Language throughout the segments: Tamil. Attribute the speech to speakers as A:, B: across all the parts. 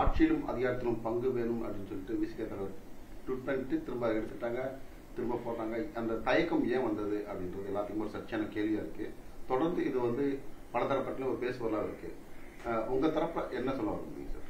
A: ஆட்சியிலும் அதிகாரத்திலும் பங்கு வேணும் அப்படின்னு சொல்லிட்டு விசிக தலைவர் ட்வீட் பண்ணிட்டு திரும்ப எடுத்துட்டாங்க திரும்ப போட்டாங்க அந்த தயக்கம் ஏன் வந்தது அப்படின்றது எல்லாத்துக்கும் ஒரு சர்ச்சையான கேள்வியா இருக்கு தொடர்ந்து இது வந்து பலதரப்பட்ட ஒரு பேசுவதாக இருக்கு அஹ், உங்க தரப்புல என்ன சொல்ல விரும்புறீங்க சார்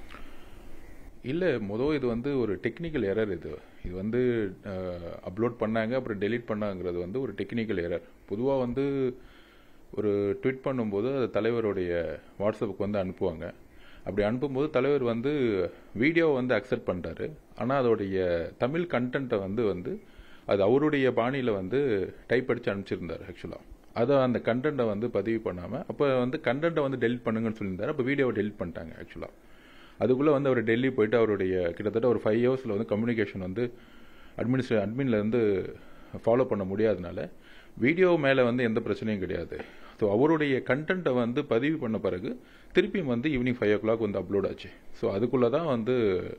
B: இல்லை மொதல் இது வந்து ஒரு டெக்னிக்கல் எரர் இது இது வந்து அப்லோட் பண்ணாங்க அப்புறம் டெலீட் பண்ணாங்கிறது வந்து ஒரு டெக்னிக்கல் எரர் பொதுவாக வந்து ஒரு ட்வீட் பண்ணும்போது அது தலைவருடைய வாட்ஸ்அப்புக்கு வந்து அனுப்புவாங்க அப்படி அனுப்பும்போது தலைவர் வந்து வீடியோவை வந்து அக்செப்ட் பண்ணிட்டாரு ஆனால் அதோடைய தமிழ் கண்டென்ட்டை வந்து வந்து அது அவருடைய பாணியில் வந்து டைப் அடித்து அனுப்பிச்சிருந்தார் ஆக்சுவலாக அதை அந்த கண்டென்ட்டை வந்து பதிவு பண்ணாமல் அப்போ வந்து கண்டென்ட்டை வந்து டெலிட் பண்ணுங்கன்னு சொல்லியிருந்தாரு அப்போ வீடியோவை டெலிட் பண்ணிட்டாங்க ஆக்சுவலாக அதுக்குள்ளே வந்து அவர் டெல்லி போயிட்டு அவருடைய கிட்டத்தட்ட ஒரு ஃபைவ் ஹவர்ஸில் வந்து கம்யூனிகேஷன் வந்து அட்மினிஸ்ட்ரே அட்மின்ல இருந்து ஃபாலோ பண்ண முடியாதனால வீடியோ மேலே வந்து எந்த பிரச்சனையும் கிடையாது ஸோ அவருடைய கண்டென்ட்டை வந்து பதிவு பண்ண பிறகு திருப்பியும் வந்து ஈவினிங் ஃபைவ் ஓ கிளாக் வந்து அப்லோட் ஆச்சு ஸோ அதுக்குள்ளே தான் வந்து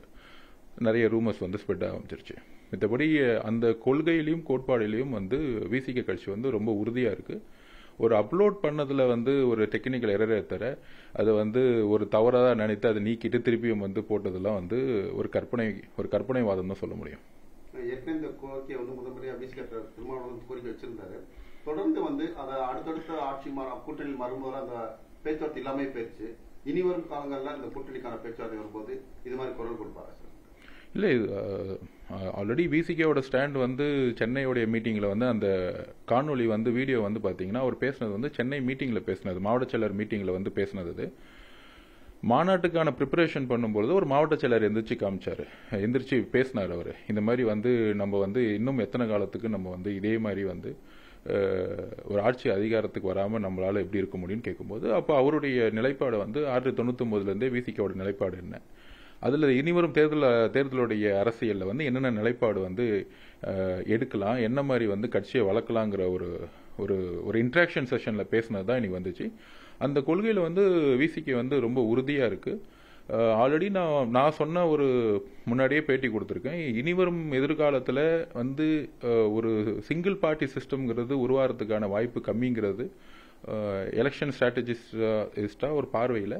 B: நிறைய ரூமர்ஸ் வந்து ஸ்ப்ரெட் ஆரம்பிச்சிருச்சு மற்றபடி அந்த கொள்கையிலையும் கோட்பாடிலையும் வந்து விசிக கட்சி வந்து ரொம்ப உறுதியாக இருக்குது ஒரு அப்லோட் பண்ணதுல வந்து ஒரு டெக்னிக்கல் எரரே தவிர அதை வந்து ஒரு தவறாக நினைத்து அதை நீக்கிட்டு திருப்பியும் வந்து போட்டதெல்லாம் வந்து ஒரு கற்பனை ஒரு கற்பனைவாதம் தான் சொல்ல முடியும்
A: ஏற்கனவே இந்த கோரிக்கையை வந்து முதன்முறையாக விசிக தலைவர் திருமாவளவன் கோரிக்கை வச்சிருந்தாரு தொடர்ந்து வந்து அதை அடுத்தடுத்த ஆட்சி மாற கூட்டணி வரும்போது அந்த பேச்சுவார்த்தை இல்லாம போயிருச்சு இனி வரும் காலங்கள்ல இந்த கூட்டணிக்கான பேச்சுவார்த்தை வரும்போது இது மாதிரி குரல் கொடுப்பாரு சார்
B: இல்லை இது ஆல்ரெடி விசிகேவோட ஸ்டாண்ட் வந்து சென்னையோடைய மீட்டிங்கில் வந்து அந்த காணொளி வந்து வீடியோ வந்து பார்த்தீங்கன்னா அவர் பேசினது வந்து சென்னை மீட்டிங்கில் பேசினது மாவட்ட செயலர் மீட்டிங்கில் வந்து பேசினது இது மாநாட்டுக்கான ப்ரிப்பரேஷன் பண்ணும்பொழுது ஒரு மாவட்ட செயலர் எந்திரிச்சு காமிச்சார் எந்திரிச்சு பேசினார் அவர் இந்த மாதிரி வந்து நம்ம வந்து இன்னும் எத்தனை காலத்துக்கு நம்ம வந்து இதே மாதிரி வந்து அஹ், ஒரு ஆட்சி அதிகாரத்துக்கு வராமல் நம்மளால் எப்படி இருக்க முடியும்னு கேட்கும்போது அப்போ அவருடைய நிலைப்பாடு வந்து ஆயிரத்தி தொண்ணூத்தொம்பதுலேருந்தே விசிகேவோட நிலைப்பாடு என்ன அதில் இனிவரும் தேர்தல் தேர்தலுடைய அரசியலில் வந்து என்னென்ன நிலைப்பாடு வந்து அஹ், எடுக்கலாம் என்ன மாதிரி வந்து கட்சியை வளர்க்கலாங்கிற ஒரு ஒரு ஒரு இன்ட்ராக்ஷன் செஷனில் பேசினது தான் இன்னைக்கு வந்துச்சு அந்த கொள்கையில் வந்து விசிகே வந்து ரொம்ப உறுதியாக இருக்குது ஆல்ரெடி நான் நான் சொன்ன ஒரு முன்னாடியே பேட்டி கொடுத்துருக்கேன் இனிவரும் எதிர்காலத்தில் வந்து அஹ், ஒரு சிங்கிள் பார்ட்டி சிஸ்டம்ங்கிறது உருவாகிறதுக்கான வாய்ப்பு கம்மிங்கிறது எலெக்ஷன் ஸ்ட்ராட்டஜிஸ்டாக ஒரு பார்வையில்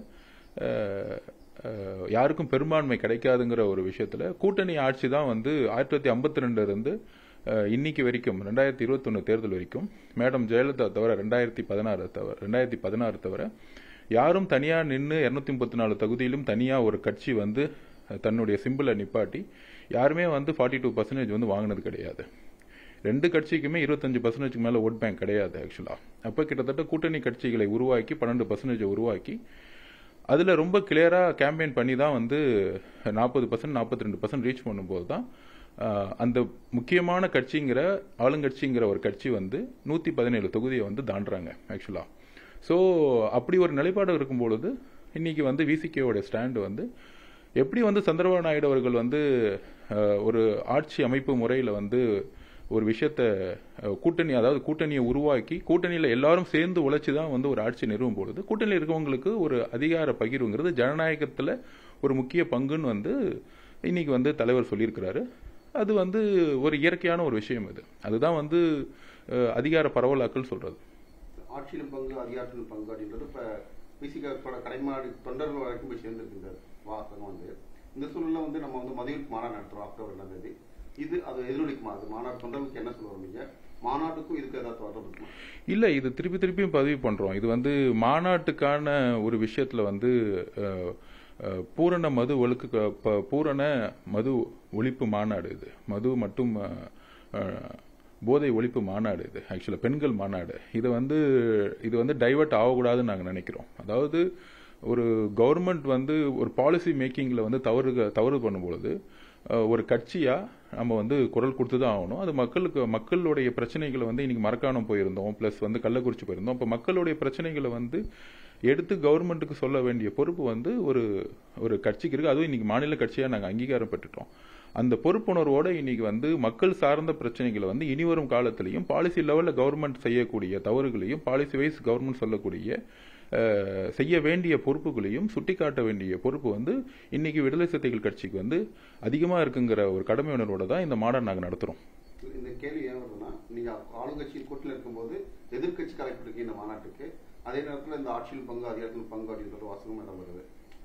B: யாருக்கும் பெரும்பான்மை கிடைக்காதுங்கிற ஒரு விஷயத்தில் கூட்டணி ஆட்சி தான் வந்து ஆயிரத்தி தொள்ளாயிரத்தி ஐம்பத்தி ரெண்டுலேருந்து இன்னைக்கு வரைக்கும் ரெண்டாயிரத்தி இருபத்தொன்று தேர்தல் வரைக்கும் மேடம் ஜெயலலிதா தவிர ரெண்டாயிரத்தி பதினாறு தவிர ரெண்டாயிரத்தி பதினாறு தவிர யாரும் தனியாக நின்று இரநூத்தி முப்பத்தி நாலு தகுதியிலும் தனியாக ஒரு கட்சி வந்து அஹ், தன்னுடைய சிம்பிளை நிப்பாட்டி யாருமே வந்து ஃபார்ட்டி டூ பர்சன்டேஜ் வந்து வாங்கினது கிடையாது ரெண்டு கட்சிக்குமே இருபத்தஞ்சு பர்சன்டேஜ்க்கு மேலே ஓட் பேங்க் கிடையாது ஆக்சுவலாக அப்போ கிட்டத்தட்ட கூட்டணி கட்சிகளை உருவாக்கி பன்னெண்டு பர்சன்டேஜ் உருவாக்கி அதில் ரொம்ப கிளியராக கேம்பெயின் பண்ணி தான் வந்து நாற்பது பர்சன்ட் நாற்பத்தி ரெண்டு பர்சன்ட் ரீச் பண்ணும்போது தான் ஆஹ், அந்த முக்கியமான கட்சிங்கிற ஆளுங்கட்சிங்கிற ஒரு கட்சி வந்து நூற்றி பதினேழு தொகுதியை வந்து தாண்டுறாங்க ஆக்சுவலாக ஸோ அப்படி ஒரு நிலைப்பாடு இருக்கும் பொழுது இன்னைக்கு வந்து விசிகேவோட ஸ்டாண்டு வந்து எப்படி வந்து சந்திரபாபு நாயுடு அவர்கள் வந்து ஆஹ், ஒரு ஆட்சி அமைப்பு முறையில் வந்து ஒரு விஷயத்த அஹ், கூட்டணி அதாவது கூட்டணியை உருவாக்கி கூட்டணியில் எல்லாரும் சேர்ந்து உழைச்சி தான் வந்து ஒரு ஆட்சி நிறுவும் பொழுது கூட்டணியில் இருக்கவங்களுக்கு ஒரு அதிகார பகிர்வுங்கிறது ஜனநாயகத்தில் ஒரு முக்கிய பங்குன்னு வந்து இன்னைக்கு வந்து தலைவர் சொல்லியிருக்கிறாரு அது வந்து ஒரு இயற்கையான ஒரு விஷயம் இது அதுதான் வந்து அஹ், அதிகார பரவலாக்கல் சொல்றது
A: ஆட்சியிலும் பங்கு அதிகாரத்திலும் பங்கு அப்படின்றது இப்ப விசிகோட கடைமாடி தொண்டர்கள் வரைக்கும் போய் சேர்ந்திருக்கு இந்த வாசகம் வந்து இந்த சூழல்ல வந்து நம்ம வந்து மதியம் மாநாடு நடத்துறோம் அக்டோபர் ரெண்டாம் தேதி இது அது எதிரொலிக்குமா அது மாநாடு தொண்டர்களுக்கு என்ன சொல்ல வரீங்க மாநாட்டுக்கும் இதுக்கு ஏதாவது தொடர்பு இருக்குமா
B: இல்லை இது திருப்பி திருப்பியும் பதிவு பண்ணுறோம் இது வந்து மாநாட்டுக்கான ஒரு விஷயத்தில் வந்து அஹ், அஹ், பூரண மது ஒழுக்கு ப- பூரண மது ஒழிப்பு மாநாடு இது மது மற்றும் அஹ், அஹ், போதை ஒழிப்பு மாநாடு இது ஆக்சுவலாக பெண்கள் மாநாடு இதை வந்து இது வந்து டைவர்ட் ஆகக்கூடாதுன்னு நாங்கள் நினைக்கிறோம் அதாவது ஒரு கவர்மெண்ட் வந்து ஒரு பாலிசி மேக்கிங்கில் வந்து தவறு தவறு பண்ணும்பொழுது அஹ், ஒரு கட்சியாக நம்ம வந்து குரல் கொடுத்து தான் ஆகணும் அது மக்களுக்கு மக்களுடைய பிரச்சனைகளை வந்து இன்னைக்கு மரக்காணம் போயிருந்தோம் ப்ளஸ் வந்து கள்ளக்குறிச்சி போயிருந்தோம் அப்போ மக்களுடைய பிரச்சனைகளை வந்து எடுத்து கவர்மெண்ட்டுக்கு சொல்ல வேண்டிய பொறுப்பு வந்து ஒரு ஒரு கட்சிக்கு இருக்கு அதுவும் இன்னைக்கு மாநில கட்சியாக நாங்கள் அங்கீகாரம் பெற்றுட்டோம் அந்த பொறுப்புணர்வோட இன்னைக்கு வந்து மக்கள் சார்ந்த பிரச்சனைகளை வந்து இனிவரும் காலத்திலையும் பாலிசி லெவலில் கவர்மெண்ட் செய்யக்கூடிய தவறுகளையும் பாலிசி வைஸ் கவர்மெண்ட் சொல்லக்கூடிய அஹ், செய்ய வேண்டிய பொறுப்புகளையும் சுட்டிக்காட்ட வேண்டிய பொறுப்பு வந்து இன்னைக்கு விடுதலை சிறுத்தைகள் கட்சிக்கு வந்து அதிகமாக இருக்குங்கிற ஒரு கடமை உணர்வோட தான் இந்த மாடல் நாங்கள் நடத்துகிறோம்
A: இந்த கேள்வி ஏன் வருதுன்னா நீங்க ஆளுங்கட்சியின் கூட்டில் இருக்கும்போது எதிர்க்கட்சி கலைப்பிடிருக்கு இந்த மாநாட்டுக்கு அதே நேரத்தில் இந்த ஆட்சியில் பங்கு அதிகாரத்தில் பங்கு அப்படின்ற ஒரு வாசகம் இடம் வருது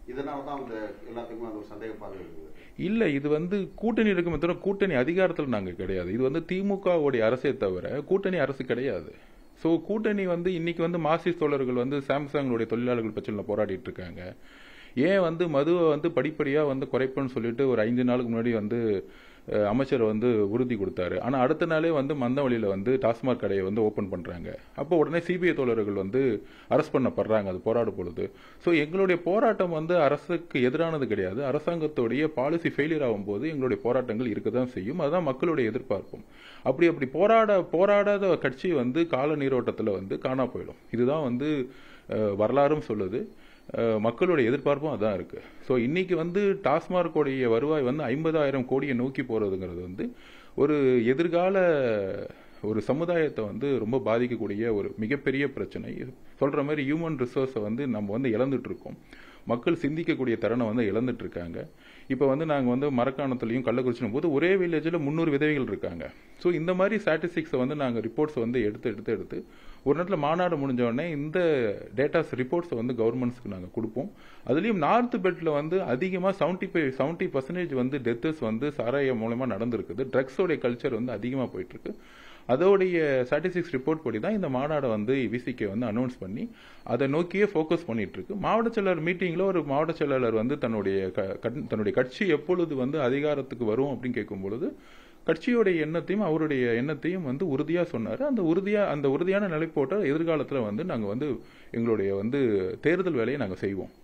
A: இதனால தான் அந்த எல்லாத்துக்குமே அந்த ஒரு சந்தேக பார்வை இருக்குது
B: இல்ல இது வந்து கூட்டணி இருக்குமே தவிர கூட்டணி அதிகாரத்தில் நாங்க கிடையாது இது வந்து திமுகவுடைய அரசே தவிர கூட்டணி அரசு கிடையாது ஸோ கூட்டணி வந்து இன்னைக்கு வந்து மார்க்சிஸ்ட் தோழர்கள் வந்து சாம்சங்களுடைய தொழிலாளர்கள் பிரச்சனையில் போராடிட்டு இருக்காங்க ஏன் வந்து மதுவை வந்து படிப்படியா வந்து குறைப்பேன்னு சொல்லிட்டு ஒரு ஐந்து நாளுக்கு முன்னாடி வந்து அஹ், அமைச்சர் வந்து உறுதி கொடுத்தாரு ஆனா அடுத்த நாளே வந்து மந்தவழியில வந்து டாஸ்மாக் கடையை வந்து ஓபன் பண்றாங்க அப்போ உடனே சிபிஐ தோழர்கள் வந்து அரெஸ்ட் பண்ணப்படுறாங்க அது போராடும் பொழுது ஸோ எங்களுடைய போராட்டம் வந்து அரசுக்கு எதிரானது கிடையாது அரசாங்கத்துடைய பாலிசி ஃபெயிலியர் ஆகும்போது எங்களுடைய போராட்டங்கள் இருக்க தான் செய்யும் அதுதான் மக்களுடைய எதிர்பார்ப்பும் அப்படி அப்படி போராட போராடாத கட்சி வந்து கால நீரோட்டத்தில் வந்து காணா போயிடும் இதுதான் வந்து அஹ், வரலாறும் சொல்லுது அஹ், மக்களுடைய எதிர்பார்ப்பும் அதான் இருக்கு ஸோ இன்னைக்கு வந்து டாஸ்மார்க்கோடைய வருவாய் வந்து ஐம்பதாயிரம் கோடியை நோக்கி போறதுங்கிறது வந்து ஒரு எதிர்கால ஒரு சமுதாயத்தை வந்து ரொம்ப பாதிக்கக்கூடிய ஒரு மிகப்பெரிய பிரச்சனை சொல்ற மாதிரி ஹியூமன் ரிசோர்ஸை வந்து நம்ம வந்து இழந்துட்டு இருக்கோம் மக்கள் சிந்திக்கக்கூடிய திறனை வந்து இழந்துட்டு இருக்காங்க இப்போ வந்து நாங்கள் வந்து மரக்காணத்துலையும் கள்ளக்குறிச்சியும் போது ஒரே வில்லேஜில் முந்நூறு விதவைகள் இருக்காங்க ஸோ இந்த மாதிரி ஸ்டாட்டிஸ்டிக்ஸை வந்து நாங்கள் ரிப்போர்ட்ஸ் வந்து எடுத்து எடுத்து எடுத்து ஒரு நேரத்தில் மாநாடு முடிஞ்ச உடனே இந்த டேட்டாஸ் ரிப்போர்ட்ஸை வந்து கவர்மெண்ட்ஸ்க்கு நாங்கள் கொடுப்போம் அதுலேயும் நார்த் பெட்டில் வந்து அதிகமாக செவன்ட்டி ஃபைவ் செவன்ட்டி பர்சன்டேஜ் வந்து டெத்தஸ் வந்து சாராயம் மூலமா நடந்திருக்குது ட்ரக்ஸோடைய கல்ச்சர் வந்து அதிகமாக போயிட்டு இருக்கு அதோடைய ஸ்டாட்டிஸ்டிக்ஸ் ரிப்போர்ட் படி தான் இந்த மாநாடை வந்து விசிகே வந்து அனௌன்ஸ் பண்ணி அதை நோக்கியே ஃபோக்கஸ் பண்ணிட்டு இருக்கு மாவட்ட செயலாளர் மீட்டிங்ல ஒரு மாவட்ட செயலாளர் வந்து தன்னுடைய க- கட்- தன்னுடைய கட்சி எப்பொழுது வந்து அதிகாரத்துக்கு வரும் அப்படின்னு கேட்கும் பொழுது கட்சியோடைய எண்ணத்தையும் அவருடைய எண்ணத்தையும் வந்து உறுதியா சொன்னாரு அந்த உறுதியா அந்த உறுதியான நிலைப்போட்ட எதிர்காலத்துல வந்து நாங்க வந்து எங்களுடைய வந்து தேர்தல் வேலையை நாங்க செய்வோம்